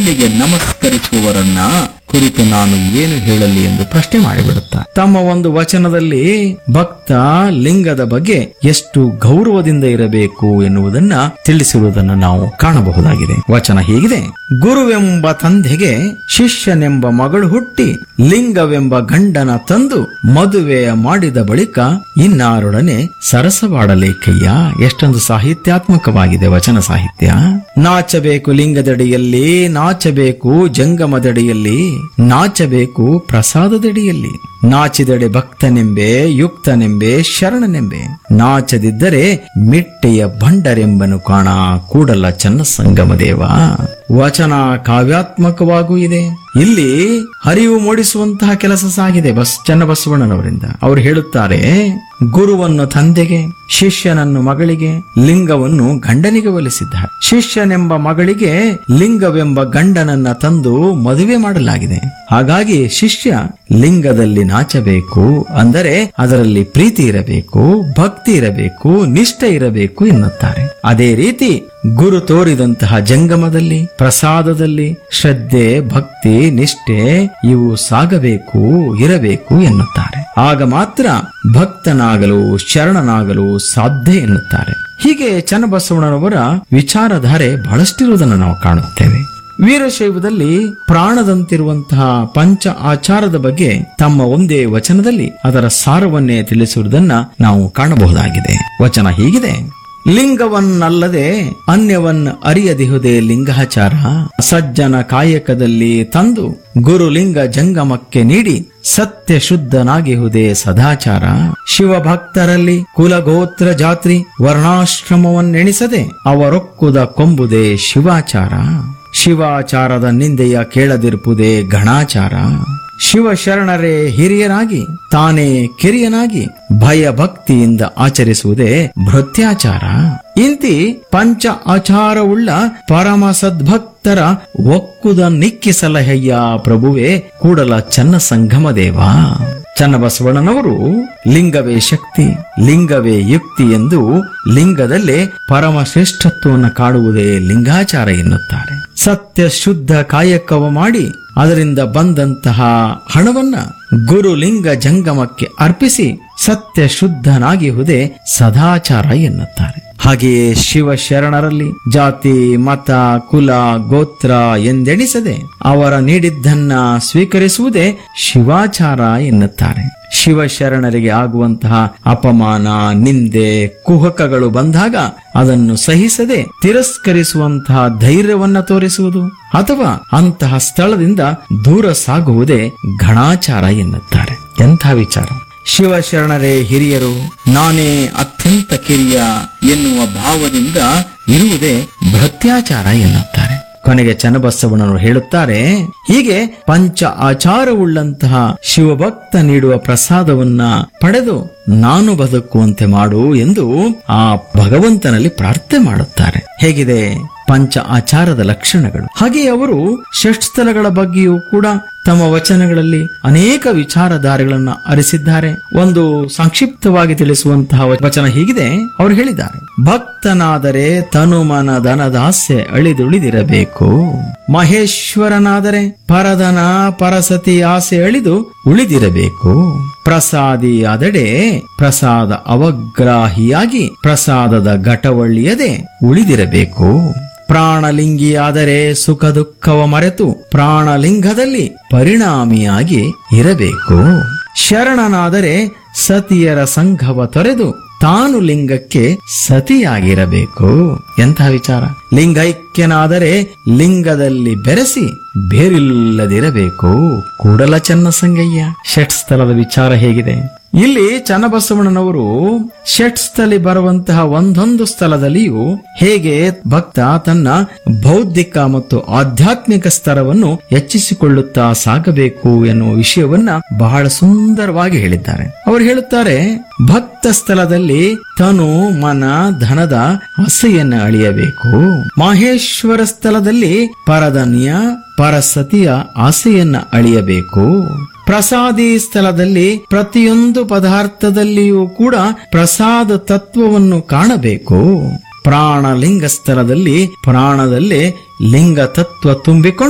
ಕಲ್ಲಿಗೆ ನಮಸ್ಕರಿಸುವವರನ್ನ ಕುರಿತು ನಾನು ಏನು ಹೇಳಲಿ ಎಂದು ಪ್ರಶ್ನೆ ಮಾಡಿಬಿಡುತ್ತಾ ತಮ್ಮ ಒಂದು ವಚನದಲ್ಲಿ ಭಕ್ತ ಲಿಂಗದ ಬಗ್ಗೆ ಎಷ್ಟು ಗೌರವದಿಂದ ಇರಬೇಕು ಎನ್ನುವುದನ್ನ ತಿಳಿಸಿರುವುದನ್ನು ನಾವು ಕಾಣಬಹುದಾಗಿದೆ ವಚನ ಹೀಗಿದೆ ಗುರುವೆಂಬ ತಂದೆಗೆ ಶಿಷ್ಯನೆಂಬ ಮಗಳು ಹುಟ್ಟಿ ಲಿಂಗವೆಂಬ ಗಂಡನ ತಂದು ಮದುವೆ ಮಾಡಿದ ಬಳಿಕ ಇನ್ನಾರೊಡನೆ ಸರಸವಾಡಲೇಕಯ್ಯ ಎಷ್ಟೊಂದು ಸಾಹಿತ್ಯಾತ್ಮಕವಾಗಿದೆ ವಚನ ಸಾಹಿತ್ಯ ನಾಚಬೇಕು ಲಿಂಗದಡಿಯಲ್ಲಿ ನಾಚಬೇಕು ಜಂಗಮದಡಿಯಲ್ಲಿ ನಾಚಬೇಕು ಪ್ರಸಾದದಡಿಯಲ್ಲಿ ನಾಚಿದಡೆ ಭಕ್ತನೆಂಬೆ ಯುಕ್ತನೆಂಬೆ ಶರಣನೆಂಬೆ ನಾಚದಿದ್ದರೆ ಮಿಟ್ಟೆಯ ಬಂಡರೆಂಬನು ಕಾಣ ಕೂಡಲ ಚನ್ನ ಸಂಗಮ ದೇವ ವಚನ ಕಾವ್ಯಾತ್ಮಕವಾಗೂ ಇದೆ ಇಲ್ಲಿ ಹರಿವು ಮೂಡಿಸುವಂತಹ ಕೆಲಸ ಸಾಗಿದೆ ಬಸ್ ಚನ್ನಬಸವಣ್ಣನವರಿಂದ ಅವರು ಹೇಳುತ್ತಾರೆ ಗುರುವನ್ನು ತಂದೆಗೆ ಶಿಷ್ಯನನ್ನು ಮಗಳಿಗೆ ಲಿಂಗವನ್ನು ಗಂಡನಿಗೆ ಒಲಿಸಿದ್ದಾರೆ ಶಿಷ್ಯನೆಂಬ ಮಗಳಿಗೆ ಲಿಂಗವೆಂಬ ಗಂಡನನ್ನ ತಂದು ಮದುವೆ ಮಾಡಲಾಗಿದೆ ಹಾಗಾಗಿ ಶಿಷ್ಯ ಲಿಂಗದಲ್ಲಿ ನಾಚಬೇಕು ಅಂದರೆ ಅದರಲ್ಲಿ ಪ್ರೀತಿ ಇರಬೇಕು ಭಕ್ತಿ ಇರಬೇಕು ನಿಷ್ಠೆ ಇರಬೇಕು ಎನ್ನುತ್ತಾರೆ ಅದೇ ರೀತಿ ಗುರು ತೋರಿದಂತಹ ಜಂಗಮದಲ್ಲಿ ಪ್ರಸಾದದಲ್ಲಿ ಶ್ರದ್ಧೆ ಭಕ್ತಿ ನಿಷ್ಠೆ ಇವು ಸಾಗಬೇಕು ಇರಬೇಕು ಎನ್ನುತ್ತಾರೆ ಆಗ ಮಾತ್ರ ಭಕ್ತನಾಗಲು ಶರಣನಾಗಲು ಸಾಧ್ಯ ಎನ್ನುತ್ತಾರೆ ಹೀಗೆ ಚನ್ನಬಸವಣ್ಣನವರ ವಿಚಾರಧಾರೆ ಬಹಳಷ್ಟಿರುವುದನ್ನು ನಾವು ಕಾಣುತ್ತೇವೆ ವೀರಶೈವದಲ್ಲಿ ಪ್ರಾಣದಂತಿರುವಂತಹ ಪಂಚ ಆಚಾರದ ಬಗ್ಗೆ ತಮ್ಮ ಒಂದೇ ವಚನದಲ್ಲಿ ಅದರ ಸಾರವನ್ನೇ ತಿಳಿಸುವುದನ್ನ ನಾವು ಕಾಣಬಹುದಾಗಿದೆ ವಚನ ಹೀಗಿದೆ ಲಿಂಗವನ್ನಲ್ಲದೆ ಅನ್ಯವನ್ನ ಅರಿಯದಿಹುದೇ ಲಿಂಗಾಚಾರ ಸಜ್ಜನ ಕಾಯಕದಲ್ಲಿ ತಂದು ಗುರುಲಿಂಗ ಜಂಗಮಕ್ಕೆ ನೀಡಿ ಸತ್ಯ ಶುದ್ಧನಾಗಿಹುದೇ ಸದಾಚಾರ ಶಿವಭಕ್ತರಲ್ಲಿ ಕುಲಗೋತ್ರ ಜಾತ್ರಿ ವರ್ಣಾಶ್ರಮವನ್ನೆಣಿಸದೆ ಅವರೊಕ್ಕುದ ಕೊಂಬುದೇ ಶಿವಾಚಾರ ಶಿವಾಚಾರದ ನಿಂದೆಯ ಕೇಳದಿರ್ಪುದೇ ಗಣಾಚಾರ ಶಿವ ಶರಣರೇ ಹಿರಿಯರಾಗಿ ತಾನೇ ಕಿರಿಯನಾಗಿ ಭಯ ಭಕ್ತಿಯಿಂದ ಆಚರಿಸುವುದೇ ಭೃತ್ಯಾಚಾರ ಇಂತಿ ಪಂಚ ಆಚಾರವುಳ್ಳ ಪರಮ ಸದ್ಭಕ್ತರ ಒಕ್ಕುದ ನಿಕ್ಕಿಸಲಹಯ್ಯ ಪ್ರಭುವೇ ಕೂಡಲ ಚನ್ನ ಸಂಗಮ ದೇವ ಚನ್ನಬಸವಣ್ಣನವರು ಲಿಂಗವೇ ಶಕ್ತಿ ಲಿಂಗವೇ ಯುಕ್ತಿ ಎಂದು ಲಿಂಗದಲ್ಲೇ ಪರಮ ಶ್ರೇಷ್ಠತ್ವವನ್ನು ಕಾಡುವುದೇ ಲಿಂಗಾಚಾರ ಎನ್ನುತ್ತಾರೆ ಸತ್ಯ ಶುದ್ಧ ಕಾಯಕವ ಮಾಡಿ ಅದರಿಂದ ಬಂದಂತಹ ಹಣವನ್ನ ಗುರುಲಿಂಗ ಜಂಗಮಕ್ಕೆ ಅರ್ಪಿಸಿ ಸತ್ಯ ಶುದ್ಧನಾಗಿಹುದೇ ಸದಾಚಾರ ಎನ್ನುತ್ತಾರೆ ಹಾಗೆಯೇ ಶಿವ ಶರಣರಲ್ಲಿ ಜಾತಿ ಮತ ಕುಲ ಗೋತ್ರ ಎಂದೆಣಿಸದೆ ಅವರ ನೀಡಿದ್ದನ್ನ ಸ್ವೀಕರಿಸುವುದೇ ಶಿವಾಚಾರ ಎನ್ನುತ್ತಾರೆ ಶಿವಶರಣರಿಗೆ ಆಗುವಂತಹ ಅಪಮಾನ ನಿಂದೆ ಕುಹಕಗಳು ಬಂದಾಗ ಅದನ್ನು ಸಹಿಸದೆ ತಿರಸ್ಕರಿಸುವಂತಹ ಧೈರ್ಯವನ್ನ ತೋರಿಸುವುದು ಅಥವಾ ಅಂತಹ ಸ್ಥಳದಿಂದ ದೂರ ಸಾಗುವುದೇ ಘಣಾಚಾರ ಎನ್ನುತ್ತಾರೆ ಎಂಥ ವಿಚಾರ ಶಿವಶರಣರೇ ಹಿರಿಯರು ನಾನೇ ಅತ್ಯಂತ ಕಿರಿಯ ಎನ್ನುವ ಭಾವದಿಂದ ಇರುವುದೇ ಭೃತ್ಯಾಚಾರ ಎನ್ನುತ್ತಾರೆ ಕೊನೆಗೆ ಚನ್ನಬಸವಣ್ಣರು ಹೇಳುತ್ತಾರೆ ಹೀಗೆ ಪಂಚ ಆಚಾರವುಳ್ಳಂತಹ ಶಿವಭಕ್ತ ನೀಡುವ ಪ್ರಸಾದವನ್ನ ಪಡೆದು ನಾನು ಬದುಕುವಂತೆ ಮಾಡು ಎಂದು ಆ ಭಗವಂತನಲ್ಲಿ ಪ್ರಾರ್ಥನೆ ಮಾಡುತ್ತಾರೆ ಹೇಗಿದೆ ಪಂಚ ಆಚಾರದ ಲಕ್ಷಣಗಳು ಹಾಗೆ ಅವರು ಷಟ್ಸ್ಥಲಗಳ ಬಗ್ಗೆಯೂ ಕೂಡ ತಮ್ಮ ವಚನಗಳಲ್ಲಿ ಅನೇಕ ವಿಚಾರಧಾರೆಗಳನ್ನ ಅರಿಸಿದ್ದಾರೆ ಒಂದು ಸಂಕ್ಷಿಪ್ತವಾಗಿ ತಿಳಿಸುವಂತಹ ವಚನ ಹೀಗಿದೆ ಅವರು ಹೇಳಿದ್ದಾರೆ ಭಕ್ತನಾದರೆ ತನುಮನ ದನದಾಸ್ಯ ಅಳಿದುಳಿದಿರಬೇಕು ಮಹೇಶ್ವರನಾದರೆ ಪರದನ ಪರಸತಿ ಆಸೆ ಅಳಿದು ಉಳಿದಿರಬೇಕು ಪ್ರಸಾದಿ ಆದಡೆ ಪ್ರಸಾದ ಅವಗ್ರಾಹಿಯಾಗಿ ಪ್ರಸಾದದ ಘಟವಳ್ಳಿಯದೆ ಉಳಿದಿರಬೇಕು ಪ್ರಾಣಲಿಂಗಿಯಾದರೆ ಸುಖ ದುಃಖವ ಮರೆತು ಪ್ರಾಣಲಿಂಗದಲ್ಲಿ ಪರಿಣಾಮಿಯಾಗಿ ಇರಬೇಕು ಶರಣನಾದರೆ ಸತಿಯರ ಸಂಘವ ತೊರೆದು ತಾನು ಲಿಂಗಕ್ಕೆ ಸತಿಯಾಗಿರಬೇಕು ಎಂತಹ ವಿಚಾರ ಲಿಂಗೈಕ್ಯನಾದರೆ ಲಿಂಗದಲ್ಲಿ ಬೆರೆಸಿ ಬೇರಿಲ್ಲದಿರಬೇಕು ಕೂಡಲ ಚನ್ನ ಸಂಗಯ್ಯ ಷಟ್ ಸ್ಥಳದ ವಿಚಾರ ಹೇಗಿದೆ ಇಲ್ಲಿ ಚನ್ನಬಸವಣ್ಣನವರು ಷಟ್ ಸ್ಥಳಿ ಬರುವಂತಹ ಒಂದೊಂದು ಸ್ಥಳದಲ್ಲಿಯೂ ಹೇಗೆ ಭಕ್ತ ತನ್ನ ಬೌದ್ಧಿಕ ಮತ್ತು ಆಧ್ಯಾತ್ಮಿಕ ಸ್ತರವನ್ನು ಹೆಚ್ಚಿಸಿಕೊಳ್ಳುತ್ತಾ ಸಾಗಬೇಕು ಎನ್ನುವ ವಿಷಯವನ್ನ ಬಹಳ ಸುಂದರವಾಗಿ ಹೇಳಿದ್ದಾರೆ ಅವರು ಹೇಳುತ್ತಾರೆ ಭಕ್ತ ಸ್ಥಳದಲ್ಲಿ ತನು ಮನ ಧನದ ಆಸೆಯನ್ನು ಅಳಿಯಬೇಕು ಮಾಹೇಶ್ವರ ಸ್ಥಳದಲ್ಲಿ ಪರಧನ್ಯ ಪರಸತಿಯ ಆಸೆಯನ್ನ ಅಳಿಯಬೇಕು ಪ್ರಸಾದಿ ಸ್ಥಳದಲ್ಲಿ ಪ್ರತಿಯೊಂದು ಪದಾರ್ಥದಲ್ಲಿಯೂ ಕೂಡ ಪ್ರಸಾದ ತತ್ವವನ್ನು ಕಾಣಬೇಕು ಪ್ರಾಣಲಿಂಗ ಸ್ಥಳದಲ್ಲಿ ಪ್ರಾಣದಲ್ಲೇ ಲಿಂಗ ತತ್ವ ತುಂಬಿಕೊಂಡು